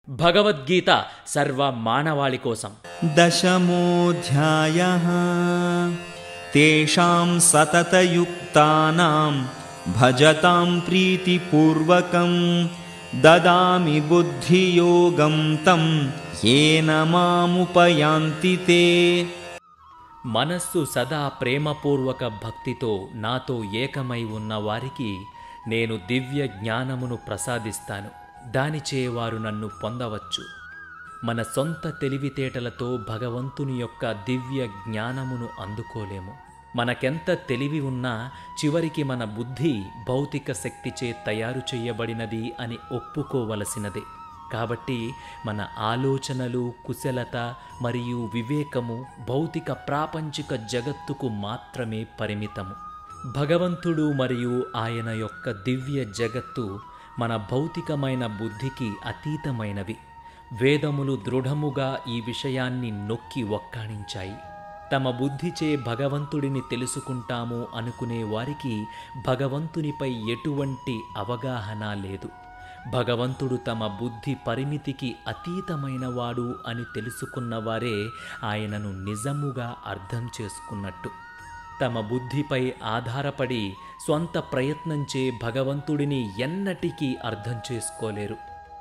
భగవద్గీత సర్వ మానవాళి కోసం दशमोऽध्यायः तेषां सततयुक्तानां भजतां प्रीतिपूर्वकं ददामि बुद्धियोगं तं येन मामुपयान्ति ते మనస్సు సదా ప్రేమపూర్వక భక్తితో నాతో ఏకమై ఉన్న వారికి నేను దివ్య జ్ఞానమును ప్రసాదిస్తాను దానిచే వారు నన్ను పొందవచ్చు మన సొంత తెలివితేటలతో భగవంతుని యొక్క దివ్య జ్ఞానమును అందుకోలేము మనకెంత తెలివి ఉన్నా చివరికి మన బుద్ధి భౌతిక శక్తిచే తయారు చేయబడినది అని ఒప్పుకోవలసినదే కాబట్టి మన ఆలోచనలు కుశలత మరియు వివేకము భౌతిక ప్రాపంచిక జగత్తుకు మాత్రమే పరిమితము భగవంతుడు మరియు ఆయన యొక్క దివ్య జగత్తు మన భౌతికమైన బుద్ధికి అతీతమైనవి వేదములు దృఢముగా ఈ విషయాన్ని నొక్కి ఒక్కాణించాయి తమ బుద్ధిచే భగవంతుడిని తెలుసుకుంటాము అనుకునే వారికి భగవంతునిపై ఎటువంటి అవగాహన లేదు భగవంతుడు తమ బుద్ధి పరిమితికి అతీతమైనవాడు అని తెలుసుకున్నవారే ఆయనను నిజముగా అర్థం చేసుకున్నట్టు తమ బుద్ధిపై ఆధారపడి స్వంత ప్రయత్నంచే భగవంతుడిని ఎన్నటికీ అర్థం చేసుకోలేరు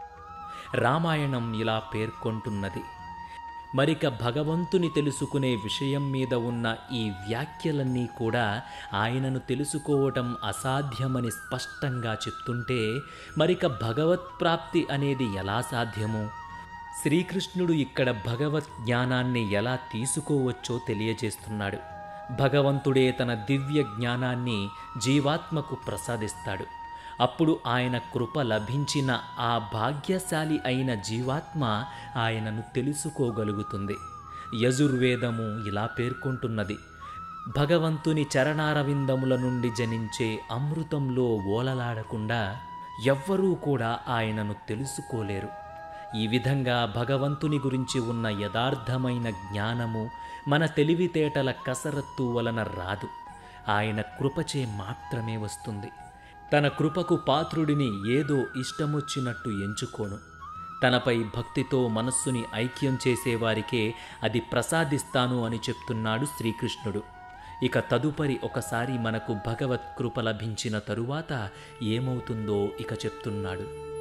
రామాయణం ఇలా పేర్కొంటున్నది మరిక భగవంతుని తెలుసుకునే విషయం మీద ఉన్న ఈ వ్యాఖ్యలన్నీ కూడా ఆయనను తెలుసుకోవటం అసాధ్యమని స్పష్టంగా చెప్తుంటే మరిక భగవత్ప్రాప్తి అనేది ఎలా సాధ్యము శ్రీకృష్ణుడు ఇక్కడ భగవత్ జ్ఞానాన్ని ఎలా తీసుకోవచ్చో తెలియజేస్తున్నాడు భగవంతుడే తన దివ్య జ్ఞానాన్ని జీవాత్మకు ప్రసాదిస్తాడు అప్పుడు ఆయన కృప లభించిన ఆ భాగ్యశాలి అయిన జీవాత్మ ఆయనను తెలుసుకోగలుగుతుంది యజుర్వేదము ఇలా పేర్కొంటున్నది భగవంతుని చరణారవిందముల నుండి జనించే అమృతంలో ఓలలాడకుండా ఎవ్వరూ కూడా ఆయనను తెలుసుకోలేరు ఈ విధంగా భగవంతుని గురించి ఉన్న యథార్థమైన జ్ఞానము మన తెలివితేటల కసరత్తు వలన రాదు ఆయన కృపచే మాత్రమే వస్తుంది తన కృపకు పాత్రుడిని ఏదో ఇష్టమొచ్చినట్టు ఎంచుకోను తనపై భక్తితో మనస్సుని ఐక్యం చేసేవారికే అది ప్రసాదిస్తాను అని చెప్తున్నాడు శ్రీకృష్ణుడు ఇక తదుపరి ఒకసారి మనకు భగవత్ కృప లభించిన తరువాత ఏమవుతుందో ఇక చెప్తున్నాడు